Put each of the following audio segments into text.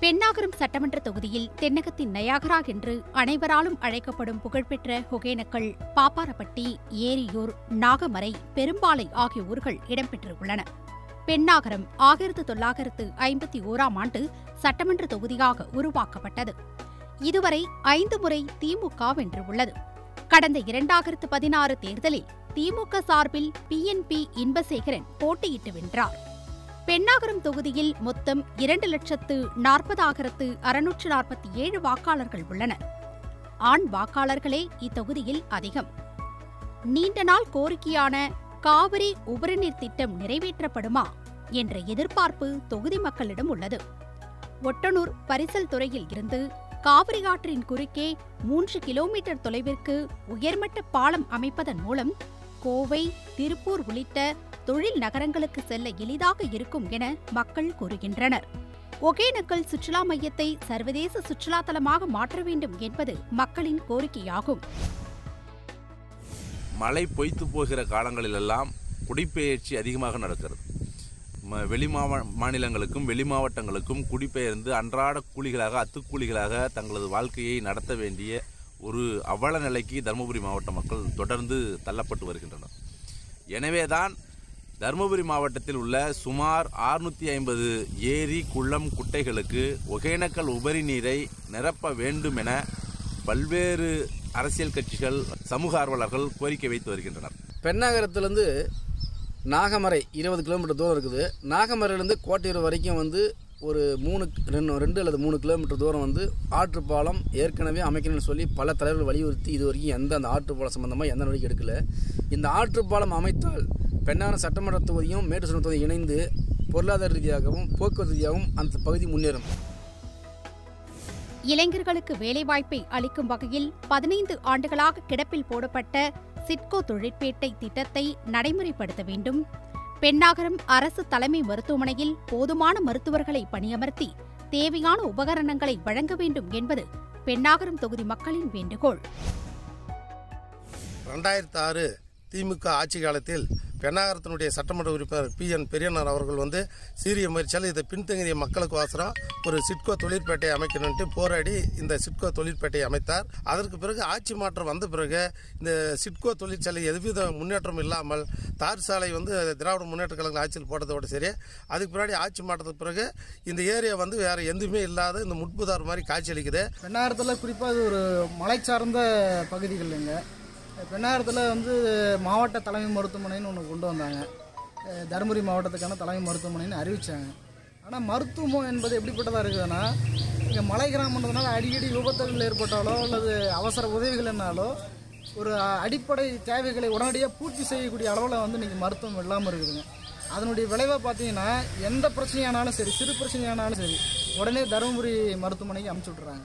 பெண்ணாகரம் சட்டமன்ற தொகுதியில் தென்னகத்தின் நயாகரா என்று அனைவராலும் அழைக்கப்படும் புகழ்பெற்ற ஒகேனக்கல் பாப்பாரப்பட்டி ஏரியூர் நாகமரை பெரும்பாலை ஆகிய ஊர்கள் இடம்பெற்றுள்ளன பெண்ணாகரம் ஆயிரத்து தொள்ளாயிரத்து ஐம்பத்தி ஓராம் ஆண்டு சட்டமன்ற தொகுதியாக உருவாக்கப்பட்டது இதுவரை ஐந்து முறை திமுக வென்றுள்ளது கடந்த இரண்டாயிரத்து பதினாறு தேர்தலில் திமுக சார்பில் பிஎன்பி இன்பசேகரன் போட்டியிட்டு வென்றார் பெண்ணாகரம் தொகுதியில் மொத்தம் இரண்டு லட்சத்து நாற்பதாயிரத்து அறுநூற்று நாற்பத்தி ஏழு வாக்காளர்கள் உள்ளனர் ஆண் வாக்காளர்களே இத்தொகுதியில் அதிகம் நீண்ட நாள் கோரிக்கையான காவிரி உபரிநீர் திட்டம் நிறைவேற்றப்படுமா என்ற எதிர்பார்ப்பு தொகுதி மக்களிடம் உள்ளது ஒட்டனூர் பரிசல் துறையில் இருந்து காவிரி ஆற்றின் குறுக்கே மூன்று கிலோமீட்டர் தொலைவிற்கு உயர்மட்ட பாலம் அமைப்பதன் மூலம் கோவை திருப்பூர் உள்ளிட்ட தொழில் நகரங்களுக்கு செல்ல எளிதாக இருக்கும் என மக்கள் கூறுகின்றனர் ஒகேனக்கல் சுற்றுலா மையத்தை சர்வதேச சுற்றுலா தலமாக மாற்ற வேண்டும் என்பது மக்களின் கோரிக்கையாகும் மழை பொய்த்து போகிற காலங்களிலெல்லாம் குடிபெயர்ச்சி அதிகமாக நடக்கிறது ம- வெளி மாவ மாநிலங்களுக்கும் வெளி மாவட்டங்களுக்கும் குடிபெயர்ந்து அன்றாட கூலிகளாக அத்துக்கூலிகளாக தங்களது வாழ்க்கையை நடத்த வேண்டிய ஒரு அவல நிலைக்கு தருமபுரி மாவட்ட மக்கள் தொடர்ந்து தள்ளப்பட்டு வருகின்றனர் எனவேதான் தருமபுரி மாவட்டத்தில் உள்ள சுமார் 650 ஐம்பது ஏரி குளம் குட்டைகளுக்கு ஒகேனக்கல் உபரி நீரை நிரப்ப வேண்டும் என பல்வேறு அரசியல் கட்சிகள் சமூக ஆர்வலர்கள் கோரிக்கை வைத்து வருகின்றனர் பெண்ணாகரத்துலேருந்து நாகமரை இருபது கிலோமீட்டர் தூரம் இருக்குது நாகமரையிலேருந்து கோட்டையூர் வரைக்கும் வந்து ஒரு மூணு ரெண்டு ரெண்டு அல்லது மூணு கிலோமீட்டர் தூரம் வந்து ஆற்றுப்பாலம் ஏற்கனவே அமைக்கணும்னு சொல்லி பல தலைவர்கள் வலியுறுத்தி இது வரைக்கும் எந்த அந்த ஆற்றுப்பாலம் சம்மந்தமாக எந்த நடவடிக்கை எடுக்கல இந்த ஆற்றுப்பாலம் அமைத்தால் பெண்ணாகரம் சட்டமன்ற தொகுதியும் மேட்டுச்சூர் தொகுதியும் இணைந்து பொருளாதார ரீதியாகவும் போக்குவரத்து ரீதியாகவும் அந்த பகுதி முன்னேறும் இளைஞர்களுக்கு வேலைவாய்ப்பை அளிக்கும் வகையில் பதினைந்து ஆண்டுகளாக கிடப்பில் போடப்பட்ட சிட்கோ தொழிற்பேட்டை திட்டத்தை நடைமுறைப்படுத்த வேண்டும் பெண்ணாகரம் அரசு தலைமை மருத்துவமனையில் போதுமான மருத்துவர்களை பணியமர்த்தி தேவையான உபகரணங்களை வழங்க வேண்டும் என்பது பெண்ணாகரம் தொகுதி மக்களின் வேண்டுகோள் ரெண்டாயிரத்தி ஆறு திமுக ஆட்சி காலத்தில் பெண்ணாகரத்தினுடைய சட்டமன்ற உறுப்பினர் பி என் பெரியனார் அவர்கள் வந்து சீரிய முயற்சியால் இதை பின்தங்கிய மக்களுக்கு வாசரம் ஒரு சிட்கோ தொழிற்பேட்டை அமைக்கணும்ட்டு போராடி இந்த சிட்கோ தொழிற்பேட்டையை அமைத்தார் அதற்கு பிறகு ஆட்சி மாற்றம் வந்த பிறகு இந்த சிட்கோ தொழிற்சாலை எதுவித முன்னேற்றம் இல்லாமல் தார் சாலை வந்து திராவிட முன்னேற்ற கழக ஆட்சியில் போட்டதோட சரி அதுக்கு பின்னாடி ஆட்சி மாற்றத்துக்கு பிறகு இந்த ஏரியா வந்து வேற எதுவுமே இல்லாத இந்த முட்புதார் மாதிரி காட்சியளிக்குது பெண்ணாகரத்தில் குறிப்பாக இது ஒரு மலை சார்ந்த பகுதிகள்ங்க பெண்ணாகரத்தில் வந்து மாவட்ட தலைமை மருத்துவமனைன்னு ஒன்று கொண்டு வந்தாங்க அஹ் தருமபுரி மாவட்டத்துக்கான தலைமை மருத்துவமனைன்னு அறிவிச்சாங்க ஆனால் மருத்துவம் என்பது எப்படிப்பட்டதாக இருக்குதுன்னா இங்கே மலை கிராமன்றதுனால அடிக்கடி விபத்துகள் ஏற்பட்டாலோ அல்லது அவசர உதவிகள் என்னாலோ ஒரு அடிப்படை தேவைகளை உடனடியாக பூர்த்தி செய்யக்கூடிய அளவில் வந்து இன்றைக்கி மருத்துவம் இல்லாமல் இருக்குதுங்க அதனுடைய விளைவாக பார்த்தீங்கன்னா எந்த பிரச்சனையானாலும் சரி சிறு பிரச்சனையானாலும் சரி உடனே தருமபுரி மருத்துவமனைக்கு அனுப்பிச்சி விட்றாங்க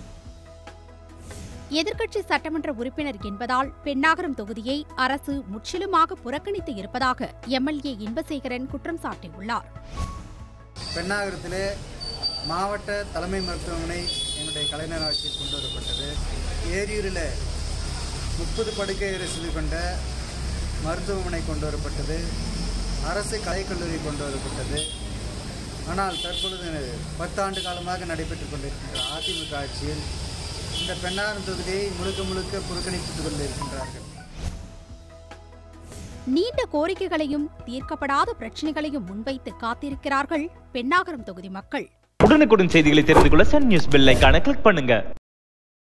எதிர்க்கட்சி சட்டமன்ற உறுப்பினர் என்பதால் பெண்ணாகரம் தொகுதியை அரசு முற்றிலுமாக புறக்கணித்து இருப்பதாக எம்எல்ஏ இன்பசேகரன் குற்றம் சாட்டியுள்ளார் பெண்ணாகரத்திலே மாவட்ட தலைமை மருத்துவமனை எங்களுடைய கலைஞர் ஆட்சியில் கொண்டு வரப்பட்டது ஏரியூரில் முப்பது படுக்கை அரசு கொண்ட மருத்துவமனை கொண்டு வரப்பட்டது அரசு கலைக்கல்லூரி கொண்டு வரப்பட்டது ஆனால் தற்பொழுது பத்தாண்டு காலமாக நடைபெற்றுக் கொண்டிருக்கின்ற அதிமுக ஆட்சியில் இந்த பெண்ணாகரம் தொகுதியை முழுக்க முழுக்க புறக்கணித்துக் கொண்டிருக்கின்றார்கள் நீண்ட கோரிக்கைகளையும் தீர்க்கப்படாத பிரச்சினைகளையும் முன்வைத்து காத்திருக்கிறார்கள் பெண்ணாகரம் தொகுதி மக்கள் உடனுக்குடன் செய்திகளை தெரிந்து கொள்ள சன் நியூஸ் பெல் ஐகானை கிளிக் பண்ணுங்க